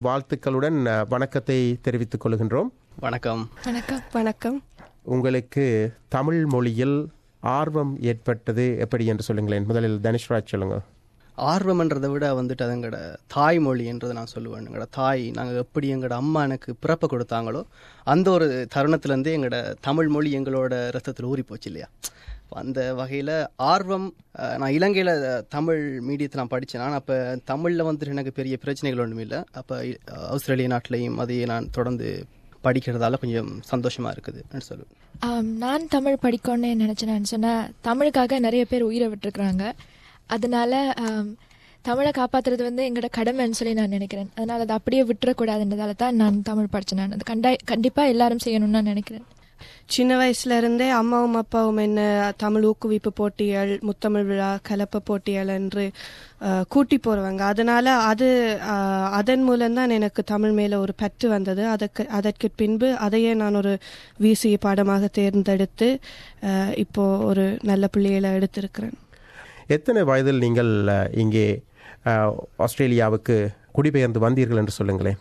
வாழ்த்துக்களுடன் அஹ், வணக்கத்தை தெரிவித்துக் கொள்கின்றோம் வணக்கம் வணக்கம் வணக்கம் உங்களுக்கு தமிழ் மொழியில் ஆர்வம் ஏற்பட்டது எப்படி என்று சொல்லுங்களேன் முதலில் தனுஷ்ராஜ் சொல்லுங்க ஆர்வம்ன்றதை விட வந்துட்டு அது எங்களோட தாய்மொழி என்றதை நான் சொல்லுவேன் எங்களோட தாய் நாங்கள் எப்படி எங்களோட அம்மா எனக்கு பிறப்பை கொடுத்தாங்களோ அந்த ஒரு தருணத்துலேருந்தே எங்களோட தமிழ் மொழி எங்களோட ரத்தத்தில் ஊறி போச்சு இல்லையா அந்த வகையில் ஆர்வம் அஹ், நான் இலங்கையில் தமிழ் மீடியத்தில் நான் படித்தேன் நான் அப்போ தமிழில் வந்துட்டு எனக்கு பெரிய பிரச்சனைகள் ஒன்றும் இல்லை அப்போ ஆஸ்திரேலிய நாட்டிலையும் அதையே நான் தொடர்ந்து படிக்கிறதால கொஞ்சம் சந்தோஷமாக இருக்குதுன்னு சொல்லுவேன் ஆம், நான் தமிழ் படிக்கணும்னு நினச்சேன்னு சொன்னால் தமிழுக்காக நிறைய பேர் உயிரை விட்டுருக்குறாங்க அதனால ஆம், தமிழை காப்பாற்றுறது வந்து எங்களோட கடமைன்னு சொல்லி நான் நினைக்கிறேன் அதனால் அதை அப்படியே விட்டுறக்கூடாதுன்றதால தான் நான் தமிழ் படித்தேன் நான் அது கண்டா கண்டிப்பாக எல்லாரும் செய்யணும்னு நான் நினைக்கிறேன் சின்ன வயசுல இருந்தே அம்மாவும் அப்பாவும் என்ன தமிழ் ஊக்குவிப்பு போட்டிகள் முத்தமிழ் விழா கலப்ப போட்டிகள் என்று அஹ், கூட்டி போறவங்க அதனால அது அஹ், அதன் மூலம்தான் எனக்கு தமிழ் மேல ஒரு பற்று வந்தது அதற்கு அதற்கு பின்பு அதையே நான் ஒரு விசி பாடமாக தேர்ந்தெடுத்து அஹ், இப்போ ஒரு நல்ல பிள்ளைகளை எடுத்திருக்கிறேன் எத்தனை வயதில் நீங்கள் அஹ், இங்கே அஹ், ஆஸ்திரேலியாவுக்கு குடிபெயர்ந்து வந்தீர்கள் என்று சொல்லுங்களேன்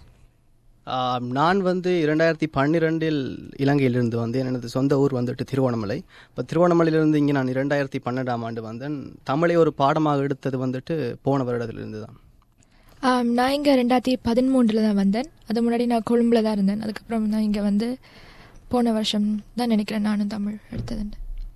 ஆம், நான் வந்து இரண்டாயிரத்தி பன்னிரெண்டில் இலங்கையிலிருந்து வந்தேன் எனது சொந்த ஊர் வந்துட்டு திருவண்ணாமலை இப்போ திருவண்ணாமலையிலிருந்து இங்கே நான் இரண்டாயிரத்தி பன்னெண்டாம் ஆண்டு வந்தேன் தமிழை ஒரு பாடமாக எடுத்தது வந்துட்டு போன வருடத்திலிருந்து தான் ஆம், நான் இங்கே ரெண்டாயிரத்தி பதிமூன்றில் தான் வந்தேன் அது முன்னாடி நான் கொழும்புல தான் இருந்தேன் அதுக்கப்புறம் தான் இங்கே வந்து போன வருஷம் தான் நினைக்கிறேன் நானும் தமிழ் எடுத்ததுன்னு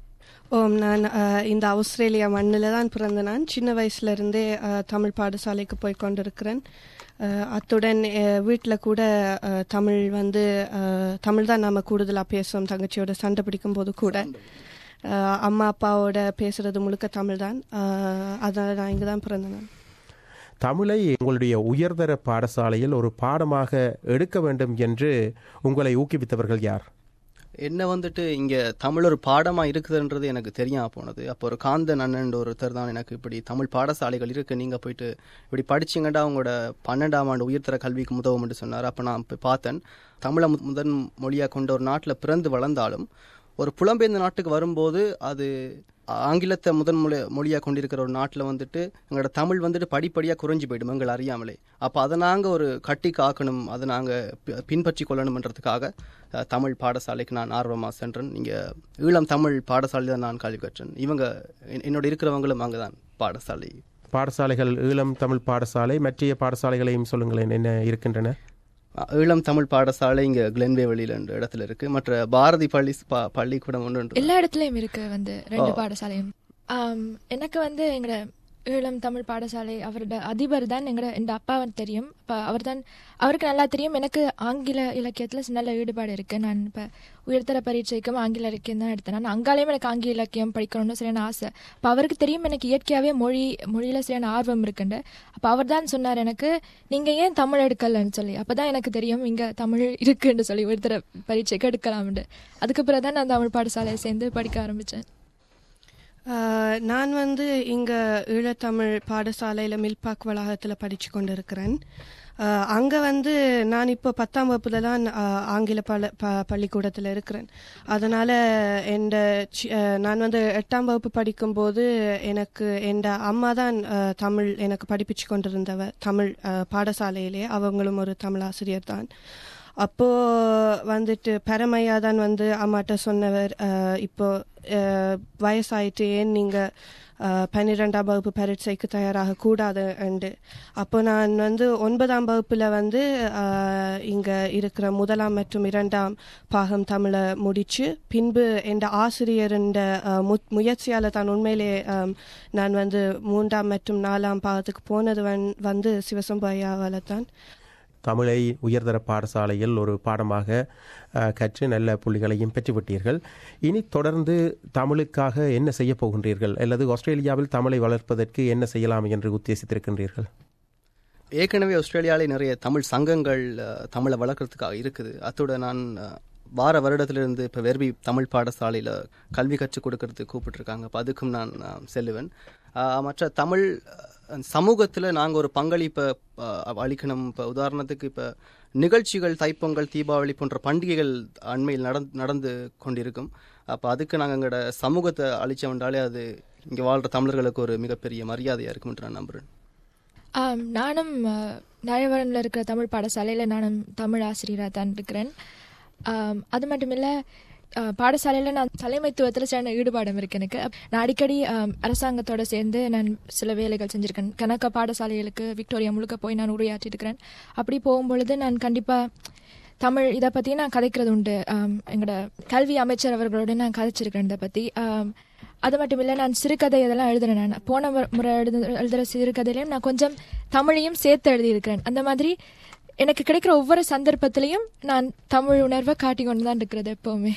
ஓம் நான் அஹ், இந்த ஆஸ்திரேலியா மண்ணில் தான் பிறந்த நான் சின்ன வயசுல இருந்தே அஹ், தமிழ் பாடசாலைக்கு போய் கொண்டிருக்கிறேன் அஹ், அத்துடன் வீட்டில் கூட அஹ், தமிழ் வந்து அஹ், தமிழ் தான் நாம கூடுதலாக பேசுவோம் தங்கச்சியோட சண்டை பிடிக்கும் போது கூட அஹ், அம்மா அப்பாவோட பேசுறது முழுக்க தமிழ் தான் அஹ், அதனால நான் இங்கே தான் பிறந்தேன் நான் தமிழை உங்களுடைய உயர்தர பாடசாலையில் ஒரு பாடமாக எடுக்க வேண்டும் என்று உங்களை ஊக்குவித்தவர்கள் யார் என்ன வந்துட்டு இங்கே தமிழ் ஒரு பாடமாக இருக்குதுன்றது எனக்கு தெரியாம போனது அப்போ ஒரு காந்தன் அண்ணன் ஒருத்தர் தான் எனக்கு இப்படி தமிழ் பாடசாலைகள் இருக்கு நீங்கள் போயிட்டு இப்படி படிச்சீங்கடா உங்களோட பன்னெண்டாம் ஆண்டு உயர்தர கல்விக்கு உதவும்னு சொன்னார் அப்போ நான் போய் பார்த்தேன் தமிழை மு- முதன் மொழியாக கொண்ட ஒரு நாட்டில் பிறந்து வளர்ந்தாலும் ஒரு புலம்பெயர்ந்த நாட்டுக்கு வரும்போது அது ஆங்கிலத்தை முதன் மொழி மொழியாக கொண்டிருக்கிற ஒரு நாட்டில் வந்துட்டு எங்களோட தமிழ் வந்துட்டு படிப்படியாக குறைஞ்சி போயிடும் எங்களை அறியாமலே அப்போ அதை நாங்கள் ஒரு கட்டி காக்கணும் அதை நாங்கள் பின்பற்றி கொள்ளணும்ன்றதுக்காக அஹ், தமிழ் பாடசாலைக்கு நான் ஆர்வமாக சென்றேன் இங்கே ஈழம் தமிழ் பாடசாலை தான் நான் கல்வி கற்றேன் இவங்க என்- என்னோட இருக்கிறவங்களும் அங்கே தான் பாடசாலை பாடசாலைகள் ஈழம் தமிழ் பாடசாலை மற்ற பாடசாலைகளையும் சொல்லுங்களேன் என்ன இருக்கின்றன அஹ், ஈழம் தமிழ் பாடசாலை இங்கே கிளென்வே வெளியில் என்ற இடத்துல இருக்கு மற்ற பாரதி பள்ளி ப- பள்ளிக்கூடம் ஒன்று உண்டு. எல்லா இடத்துலயும் இருக்கு வந்து ரெண்டு பாடசாலையும் ஆம், எனக்கு வந்து எங்களோட ஈழம் தமிழ் பாடசாலை அவரோட அதிபர் தான் எங்களோட எங்க அப்பாவை தெரியும் அப்போ அவர் தான் அவருக்கு நல்லா தெரியும் எனக்கு ஆங்கில இலக்கியத்தில் நல்ல ஈடுபாடு இருக்கு நான் இப்போ உயர்தர பரீட்சைக்கும் ஆங்கில இலக்கியம் தான் எடுத்தேன் நான் அங்காலையும் எனக்கு ஆங்கில இலக்கியம் படிக்கணும்னு சரியான ஆசை அப்போ அவருக்கு தெரியும் எனக்கு இயற்கையாகவே மொழி மொழியில சரியான ஆர்வம் இருக்குண்டு அப்போ அவர் தான் சொன்னார் எனக்கு நீங்கள் ஏன் தமிழ் எடுக்கலன்னு சொல்லி அப்போ தான் எனக்கு தெரியும் இங்கே தமிழ் இருக்குன்னு சொல்லி உயர்தர பரீட்சைக்கு எடுக்கலாம்னு அதுக்கு பிறகு தான் நான் தமிழ் பாடசாலையை சேர்ந்து படிக்க ஆரம்பித்தேன் ஆஹ் நான் வந்து இங்கே ஈழத்தமிழ் பாடசாலையில் மில்பாக் வளாகத்தில் படித்து கொண்டிருக்கிறேன் ஆஹ் அங்க வந்து நான் இப்போ பத்தாம் வகுப்புல தான் ஆஹ் ஆங்கில பல ப பள்ளிக்கூடத்தில் இருக்கிறேன் அதனால என் நான் வந்து எட்டாம் வகுப்பு படிக்கும்போது எனக்கு என் அம்மா தான் ஆஹ் தமிழ் எனக்கு படிப்பிச்சு கொண்டிருந்தவ தமிழ் ஆஹ் பாடசாலையிலே அவங்களும் ஒரு தமிழ் ஆசிரியர் தான் அப்போ வந்துட்டு பரமையா தான் வந்து அம்மாட்ட சொன்னவர் அஹ், இப்போ அஹ், வயசாயிட்டு ஏன் நீங்க அஹ், பன்னிரெண்டாம் வகுப்பு பரீட்சைக்கு தயாராக கூடாது என்று அப்போ நான் வந்து ஒன்பதாம் வகுப்புல வந்து அஹ், இங்க இருக்கிற முதலாம் மற்றும் இரண்டாம் பாகம் தமிழை முடிச்சு பின்பு என் ஆசிரியரின் முயற்சியால தான் உண்மையிலே அஹ், நான் வந்து மூன்றாம் மற்றும் நாலாம் பாகத்துக்கு போனது வந் வந்து சிவசம்பையாவால தான் தமிழை உயர்தர பாடசாலையில் ஒரு பாடமாக அஹ், கற்று நல்ல புள்ளிகளையும் பெற்றுவிட்டீர்கள் இனி தொடர்ந்து தமிழுக்காக என்ன செய்ய போகின்றீர்கள் அல்லது ஆஸ்திரேலியாவில் தமிழை வளர்ப்பதற்கு என்ன செய்யலாம் என்று உத்தேசித்திருக்கின்றீர்கள் ஏற்கனவே ஆஸ்திரேலியாவிலே நிறைய தமிழ் சங்கங்கள் அஹ், தமிழை வளர்க்கறதுக்காக இருக்குது அத்தோட நான் அஹ், வார வருடத்திலிருந்து இப்போ வெர்பி தமிழ் பாடசாலையில் கல்வி கற்றுக் கொடுக்கறதுக்கு கூப்பிட்டுருக்காங்க அப்போ அதுக்கும் நான் அஹ், செல்லுவேன் அஹ், மற்ற தமிழ் சமூகத்தில் நாங்கள் ஒரு பங்களிப்பை அஹ், அளிக்கணும் இப்போ உதாரணத்துக்கு இப்போ நிகழ்ச்சிகள் தைப்பொங்கல் தீபாவளி போன்ற பண்டிகைகள் அண்மையில் நடந் நடந்து கொண்டிருக்கும் அப்போ அதுக்கு நாங்கள் எங்களோட சமூகத்தை அழிச்சோம்னாலே அது இங்கே வாழ்கிற தமிழர்களுக்கு ஒரு மிகப்பெரிய மரியாதையாக இருக்கும் என்று நான் நம்புகிறேன் ஆம், நானும் நயவரனில் இருக்கிற தமிழ் பாடசாலையில் நானும் தமிழ் ஆசிரியராக தான் இருக்கிறேன் ஆம், அது மட்டும் இல்லை பாடசாலையில் நான் தலைமைத்துவத்தில் சில ஈடுபாடும் இருக்கு எனக்கு நான் அடிக்கடி ஆம், அரசாங்கத்தோட சேர்ந்து நான் சில வேலைகள் செஞ்சுருக்கேன் கணக்க பாடசாலைகளுக்கு விக்டோரியா முழுக்க போய் நான் உரையாற்றிருக்கிறேன் அப்படி போகும்பொழுது நான் கண்டிப்பாக தமிழ் இதை பற்றி நான் கதைக்கிறது உண்டு ஆம், எங்களோட கல்வி அமைச்சர் அவர்களோட நான் கதைச்சிருக்கிறேன் இதை பற்றி ஆம், அது மட்டும் இல்லை நான் சிறுகதை இதெல்லாம் எழுதுறேன் நான் போன முறை- முறை எழுது எழுதுகிற சிறுகதையிலையும் நான் கொஞ்சம் தமிழையும் சேர்த்து எழுதியிருக்கிறேன் அந்த மாதிரி எனக்கு கிடைக்கிற ஒவ்வொரு சந்தர்ப்பத்திலையும் நான் தமிழ் உணர்வை காட்டி கொண்டு தான் இருக்கிறது எப்போவுமே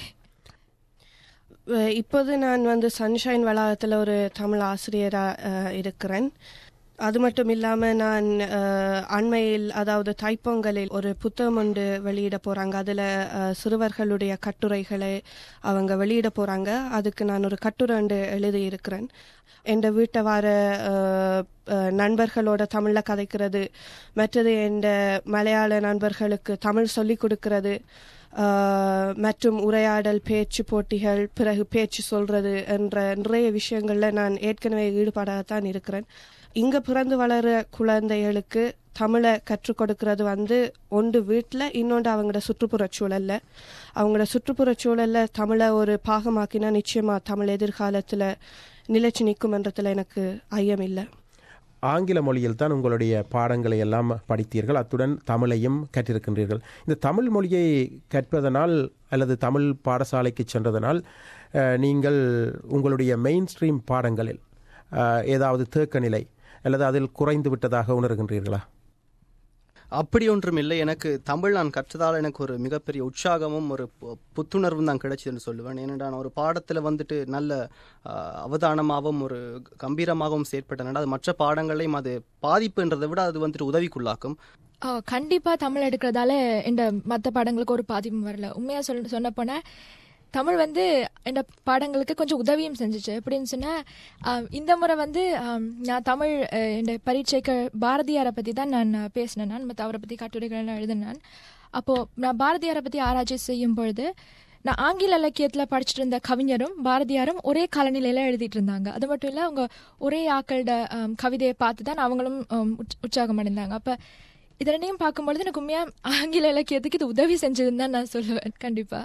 அஹ் இப்போது நான் வந்து சன்ஷைன் வளாகத்தில் ஒரு தமிழ் ஆசிரியராக இருக்கிறேன் அது மட்டும் இல்லாமல் நான் அஹ், அண்மையில் அதாவது தைப்பொங்கலில் ஒரு புத்தகம் ஒன்று வெளியிட போகிறாங்க அதில் சிறுவர்களுடைய கட்டுரைகளை அவங்க வெளியிட போகிறாங்க அதுக்கு நான் ஒரு கட்டுரை ஒன்று எழுதியிருக்கிறேன் என் வீட்டை வர அஹ், அஹ், நண்பர்களோட தமிழில் கதைக்கிறது மற்றது என் மலையாள நண்பர்களுக்கு தமிழ் சொல்லிக் கொடுக்கிறது ஆஹ் மற்றும் உரையாடல் பேச்சு போட்டிகள் பிறகு பேச்சு சொல்றது என்ற நிறைய விஷயங்கள்ல நான் ஏற்கனவே ஈடுபாடாகத்தான் இருக்கிறேன் இங்க பிறந்து வளர குழந்தைகளுக்கு தமிழை கற்றுக் கொடுக்கறது வந்து ஒன்று வீட்டில் இன்னொன்று அவங்களோட சுற்றுப்புறச் சூழல்ல அவங்களோட சுற்றுப்புறச் சூழல்ல தமிழை ஒரு பாகமாக்கினா நிச்சயமா தமிழ் எதிர்காலத்துல நிலைச்சு நிற்கும்ன்றதுல எனக்கு ஐயம் இல்லை ஆங்கில மொழியில் தான் உங்களுடைய பாடங்களை எல்லாம் படித்தீர்கள் அத்துடன் தமிழையும் கற்றிருக்கின்றீர்கள் இந்த தமிழ் மொழியை கற்பதனால் அல்லது தமிழ் பாடசாலைக்கு சென்றதனால் அஹ், நீங்கள் உங்களுடைய மெயின் ஸ்ட்ரீம் பாடங்களில் அஹ், ஏதாவது தேக்க நிலை அல்லது அதில் குறைந்து விட்டதாக உணர்கின்றீர்களா அப்படி ஒன்றும் இல்லை எனக்கு தமிழ் நான் கற்றதால் எனக்கு ஒரு மிகப்பெரிய உற்சாகமும் ஒரு பு- புத்துணர்வும் தான் கிடைச்சதுன்னு சொல்லுவேன் ஏனென்றால் நான் ஒரு பாடத்தில் வந்துட்டு நல்ல ஆஹ், அவதானமாகவும் ஒரு கம்பீரமாகவும் செயற்பட்டேன் அது மற்ற பாடங்களையும் அது பாதிப்புன்றதை விட அது வந்துட்டு உதவிக்குள்ளாக்கும் ஆ, கண்டிப்பா தமிழ் எடுக்கிறதால இந்த மற்ற பாடங்களுக்கு ஒரு பாதிப்பும் வரல உண்மையா சொல் சொன்ன போனா தமிழ் வந்து இந்த பாடங்களுக்கு கொஞ்சம் உதவியும் செஞ்சுச்சு எப்படின்னு சொன்னா ஆம், இந்த முறை வந்து ஆம், நான் தமிழ் அஹ், இந்த பரீட்சைக்கு பாரதியாரை பத்தி தான் நான் அஹ், பேசினேன் நான் மற்ற அவரை பத்தி கட்டுரைகள் எல்லாம் எழுதினேன் அப்போ நான் பாரதியாரை பத்தி ஆராய்ச்சி செய்யும் பொழுது நான் ஆங்கில இலக்கியத்துல படிச்சுட்டு இருந்த கவிஞரும் பாரதியாரும் ஒரே காலநிலையில எழுதிட்டு இருந்தாங்க அது மட்டும் இல்ல அவங்க ஒரே ஆக்களோட ஆம், கவிதையை பார்த்து தான் அவங்களும் ஆம், உற்ச- உற்சாகம் அடைந்தாங்க அப்ப இது ரெண்டையும் பார்க்கும்பொழுது எனக்கு உண்மையா ஆங்கில இலக்கியத்துக்கு இது உதவி செஞ்சதுன்னு தான் நான் சொல்லுவேன் கண்டிப்பா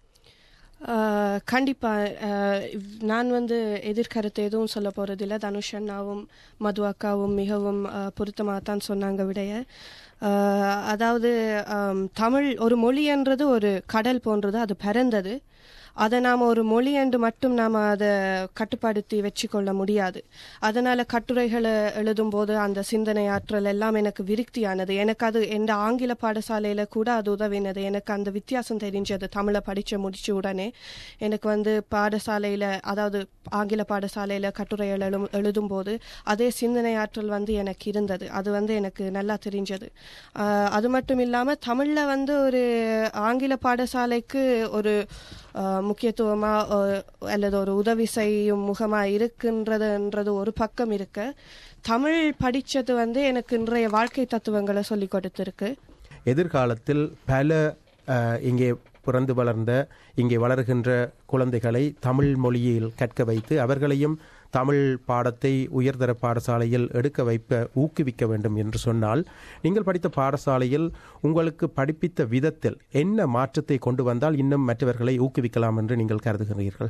ஆஹ் கண்டிப்பா ஆஹ் நான் வந்து எதிர்கருத்து எதுவும் சொல்ல போறதில்ல தனுஷ் அண்ணாவும் மது அக்காவும் மிகவும் பொருத்தமாக தான் சொன்னாங்க விடைய ஆஹ் அதாவது ஆம், தமிழ் ஒரு மொழின்றது ஒரு கடல் போன்றது அது பரந்தது அதை நாம் ஒரு மொழி என்று மட்டும் நாம் அதை கட்டுப்படுத்தி வச்சுக்கொள்ள முடியாது அதனால கட்டுரைகளை எழுதும்போது அந்த சிந்தனை ஆற்றல் எல்லாம் எனக்கு விருத்தியானது எனக்கு அது எந்த ஆங்கில பாடசாலையில கூட அது உதவினது எனக்கு அந்த வித்தியாசம் தெரிஞ்சது தமிழை படிச்சு முடிச்ச உடனே எனக்கு வந்து பாடசாலையில அதாவது ஆங்கில பாடசாலையில கட்டுரைகள் எழும் எழுதும்போது அதே சிந்தனை ஆற்றல் வந்து எனக்கு இருந்தது அது வந்து எனக்கு நல்லா தெரிஞ்சது ஆஹ் அது மட்டும் இல்லாம தமிழ்ல வந்து ஒரு ஆங்கில பாடசாலைக்கு ஒரு ஆஹ் முக்கியத்துவமா ஆஹ் அல்லது ஒரு உதவி செய்யும் முகமா இருக்குன்றதுன்றது ஒரு பக்கம் இருக்கு தமிழ் படிச்சது வந்து எனக்கு இன்றைய வாழ்க்கை தத்துவங்களை சொல்லி கொடுத்திருக்கு எதிர்காலத்தில் பல அஹ், இங்கே பிறந்து வளர்ந்த இங்கே வளர்கின்ற குழந்தைகளை தமிழ் மொழியில் கற்க வைத்து அவர்களையும் தமிழ் பாடத்தை உயர்தர பாடசாலையில் எடுக்க வைக்க ஊக்குவிக்க வேண்டும் என்று சொன்னால் நீங்கள் படித்த பாடசாலையில் உங்களுக்கு படிப்பித்த விதத்தில் என்ன மாற்றத்தை கொண்டு வந்தால் இன்னும் மற்றவர்களை ஊக்குவிக்கலாம் என்று நீங்கள் கருதுகிறீர்கள்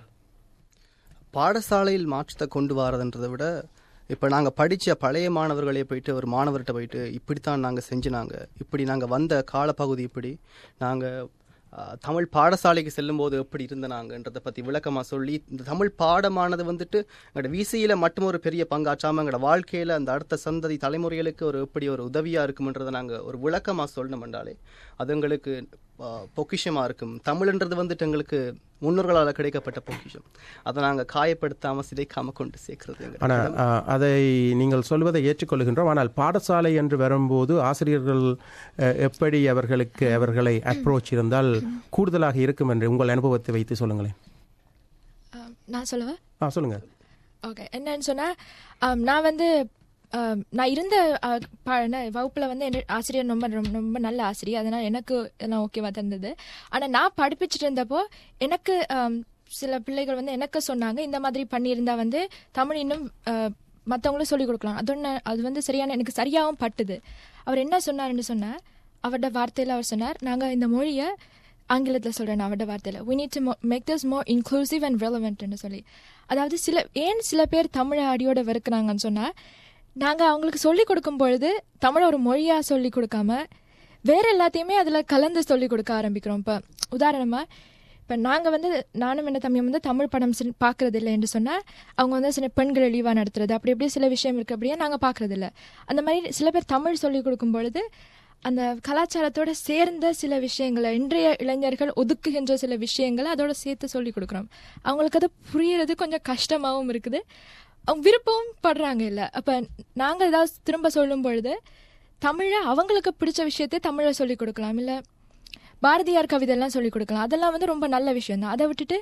பாடசாலையில் மாற்றத்தை கொண்டு வரதுன்றதை விட இப்போ நாங்கள் படித்த பழைய மாணவர்களே போயிட்டு ஒரு மாணவர்கிட்ட போயிட்டு இப்படித்தான் நாங்கள் செஞ்சுனாங்க இப்படி நாங்கள் வந்த காலப்பகுதி இப்படி நாங்கள் தமிழ் பாடசாலைக்கு செல்லும்போது எப்படி இருந்த நாங்கன்றதை பற்றி விளக்கமாக சொல்லி இந்த தமிழ் பாடமானது வந்துட்டு எங்களோட விசியில் மட்டும் ஒரு பெரிய பங்காற்றாமல் எங்களோட வாழ்க்கையில் அந்த அடுத்த சந்ததி தலைமுறைகளுக்கு ஒரு எப்படி ஒரு உதவியாக இருக்கும்ன்றதை நாங்கள் ஒரு விளக்கமாக சொல்லணும்ன்றாலே அது எங்களுக்கு பொக்கிஷமாக இருக்கும் தமிழ்ன்றது வந்துட்டு எங்களுக்கு முன்னோர்களால் கிடைக்கப்பட்ட பொக்கிஷம் அதை நாங்கள் காயப்படுத்தாமல் சிதைக்காமல் கொண்டு சேர்க்கறது எங்க ஆனால் அஹ், அதை நீங்கள் சொல்வதை ஏற்றுக்கொள்கின்றோம் ஆனால் பாடசாலை என்று வரும்போது ஆசிரியர்கள் அஹ், எப்படி அவர்களுக்கு அவர்களை அப்ரோச் இருந்தால் கூடுதலாக இருக்கும் என்று உங்கள் அனுபவத்தை வைத்து சொல்லுங்களேன் ஆம், நான் சொல்லவா ஆ சொல்லுங்க ஓகே என்னன்னு சொன்னா ஆம், நான் வந்து ஆம், நான் இருந்த ஆ, ப- என்ன, வகுப்புல வந்து என்ன ஆசிரியர் ரொம்ப ரொம்ப ரொம்ப நல்ல ஆசிரியர் அதனால எனக்கு எல்லாம் ஓகேவா தந்தது ஆனா நான் படிப்பிச்சிட்டு இருந்தப்போ எனக்கு ஆம், சில பிள்ளைகள் வந்து எனக்கு சொன்னாங்க இந்த மாதிரி பண்ணியிருந்தா வந்து தமிழ் இன்னும் ஆ, மற்றவங்களும் சொல்லிக் கொடுக்கலாம் அது ஒன்று அது வந்து சரியான எனக்கு சரியாகவும் பட்டுது அவர் என்ன சொன்னார்னு சொன்னார் அவரோட வார்த்தையில் அவர் சொன்னார் நாங்கள் இந்த மொழியை ஆங்கிலத்தில் சொல்கிறேன் அவரோட வார்த்தையில் we need to mo- make this more inclusive and relevantன்னு சொல்லி அதாவது சில ஏன் சில பேர் தமிழை அடியோட வெறுக்கிறாங்கன்னு சொன்னால் நாங்கள் அவங்களுக்கு சொல்லிக் கொடுக்கும் பொழுது தமிழை ஒரு மொழியாக சொல்லி கொடுக்காம வேற எல்லாத்தையுமே அதில் கலந்து சொல்லி கொடுக்க ஆரம்பிக்கிறோம் இப்போ உதாரணமாக இப்போ நாங்கள் வந்து நானும் என்ன தம்பியும் வந்து தமிழ் படம் சில பார்க்கறது இல்லை என்று சொன்னால் அவங்க வந்து சில பெண்கள் இழிவாக நடத்துறது அப்படி இப்படி சில விஷயம் இருக்கு அப்படியே நாங்கள் பார்க்கறது இல்லை அந்த மாதிரி சில பேர் தமிழ் சொல்லிக் கொடுக்கும் பொழுது அந்த கலாச்சாரத்தோட சேர்ந்த சில விஷயங்களை இன்றைய இளைஞர்கள் ஒதுக்குகின்ற சில விஷயங்களை அதோட சேர்த்து சொல்லிக் கொடுக்குறோம் அவங்களுக்கு அது புரியறது கொஞ்சம் கஷ்டமாகவும் இருக்குது அவங்க விருப்பமும் படுறாங்க இல்லை அப்போ நாங்கள் ஏதாவது திரும்ப சொல்லும் பொழுது தமிழை அவங்களுக்கு பிடிச்ச விஷயத்தை தமிழை சொல்லிக் கொடுக்கலாம் இல்லை பாரதியார் கவிதையெல்லாம் சொல்லிக் கொடுக்கலாம் அதெல்லாம் வந்து ரொம்ப நல்ல விஷயம் தான் அதை விட்டுட்டு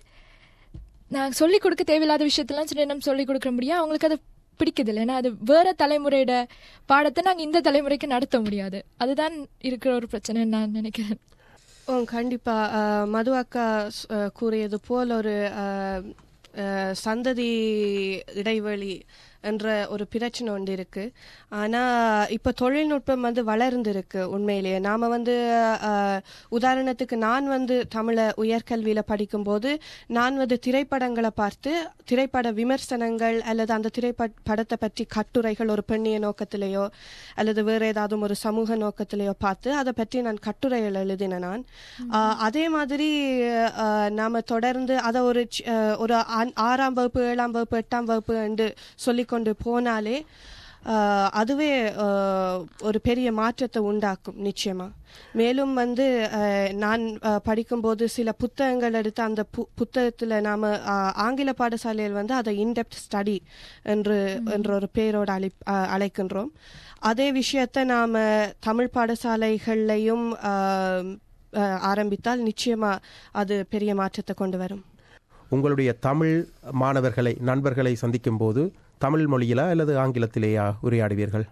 நான் சொல்லிக் கொடுக்க தேவையில்லாத விஷயத்தெல்லாம் சொல்லி நம்ம சொல்லிக் கொடுக்க முடியும் அவங்களுக்கு அது பிடிக்குது இல்லை ஏன்னா அது வேற தலைமுறையோட பாடத்தை நாங்கள் இந்த தலைமுறைக்கு நடத்த முடியாது அதுதான் இருக்கிற ஒரு பிரச்சனைன்னு நான் நினைக்கிறேன் ஓ கண்டிப்பா அஹ், மது அக்கா ஸ்- அஹ், கூறியது போல் ஒரு அஹ், அஹ், சந்ததி இடைவெளி என்ற ஒரு பிரச்சனை ஒன்று இருக்கு ஆனா இப்ப தொழில்நுட்பம் வந்து வளர்ந்திருக்கு உண்மையிலேயே நாம வந்து அஹ், உதாரணத்துக்கு நான் வந்து தமிழ உயர்கல்வியில படிக்கும்போது நான் வந்து திரைப்படங்களை பார்த்து திரைப்பட விமர்சனங்கள் அல்லது அந்த திரைப்பட படத்தை பற்றி கட்டுரைகள் ஒரு பெண்ணிய நோக்கத்திலேயோ அல்லது வேற ஏதாவது ஒரு சமூக நோக்கத்திலேயோ பார்த்து அதை பற்றி நான் கட்டுரைகள் எழுதினேன் நான் ஆஹ் அதே மாதிரி ஆஹ் நாம தொடர்ந்து அதை ஒரு சி- ஆஹ் ஒரு ஆண்- ஆறாம் வகுப்பு ஏழாம் வகுப்பு எட்டாம் வகுப்பு என்று சொல்லிக்கொண்டு போனாலே ஆஹ் அதுவே ஆஹ் ஒரு பெரிய மாற்றத்தை உண்டாக்கும் நிச்சயமா மேலும் வந்து ஆஹ் நான் ஆஹ் படிக்கும்போது சில புத்தகங்கள் எடுத்து அந்த பு புத்தகத்துல நாம ஆஹ் ஆங்கில பாடசாலையில் வந்து அதை இன்டெப்த் ஸ்டடி என்று என்ற ஒரு பெயரோடு அழை ஆஹ் அழைக்கின்றோம் அதே விஷயத்தை நாம தமிழ் பாடசாலைகள்லையும் ஆஹ் ஆஹ் ஆரம்பித்தால் நிச்சயமா அது பெரிய மாற்றத்தை கொண்டு வரும் உங்களுடைய தமிழ் மாணவர்களை நண்பர்களை சந்திக்கும் போது தமிழ் மொழியிலா அல்லது ஆங்கிலத்திலேயா உரையாடுவீர்கள்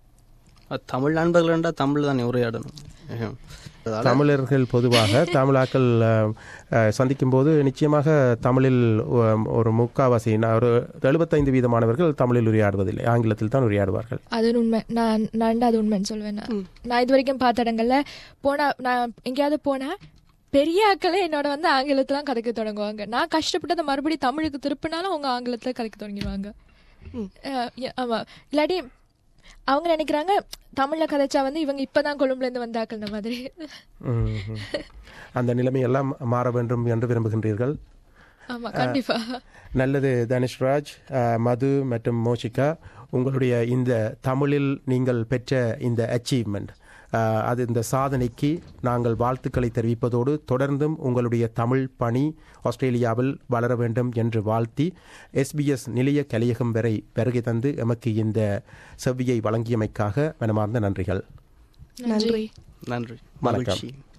அது தமிழ் நண்பர்கள் என்றால் தமிழ் தானே உரையாடணும் ம்ஹும். அதால தமிழர்கள் பொதுவாக தமிழாக்கள் அஹ், அஹ், சந்திக்கும் போது நிச்சயமாக தமிழில் அஹ், ஒரு முக்காவாசி நான் ஒரு எழுபத்தைந்து வீதமானவர்கள் தமிழில் உரையாடுவதில்லை ஆங்கிலத்தில் தான் உரையாடுவார்கள் அது உண்மை நான் நான் அது உண்மைன்னு சொல்வேன் நான். நான் இது வரைக்கும் பார்த்த இடங்கள்ல போனா நான் எங்கேயாவது போனா பெரிய ஆக்களே என்னோட வந்து ஆங்கிலத்துல கதைக்க தொடங்குவாங்க நான் கஷ்டப்பட்டு அதை மறுபடியும் தமிழுக்கு திருப்பினாலும் அவங்க ஆங்கிலத்துல கதைக்க தொடங்கிடுவாங்க அஹ் yeah, ஆமா இல்லாட்டி அவங்க நினைக்கிறாங்க தமிழ்ல கதைச்சா வந்து இவங்க இப்பதான் கொழும்புல இருந்து வந்தாக்கள்ன மாதிரி ம்ஹும். அந்த நிலைமையெல்லாம் மாற வேண்டும் என்று விரும்புகின்றீர்கள் ஆமா கண்டிப்பா நல்லது தனுஷ்ராஜ் அஹ், மது மற்றும் மோஷிகா உங்களுடைய இந்த தமிழில் நீங்கள் பெற்ற இந்த அச்சீவ்மெண்ட் அது இந்த சாதனைக்கு நாங்கள் வாழ்த்துக்களை தெரிவிப்பதோடு தொடர்ந்தும் உங்களுடைய தமிழ் பணி ஆஸ்திரேலியாவில் வளர வேண்டும் என்று வாழ்த்தி எஸ்பிஎஸ் நிலைய கலையகம் வரை வருகை தந்து எமக்கு இந்த செவ்வியை வழங்கியமைக்காக மனமார்ந்த நன்றிகள் நன்றி நன்றி வணக்கம். மகிழ்ச்சி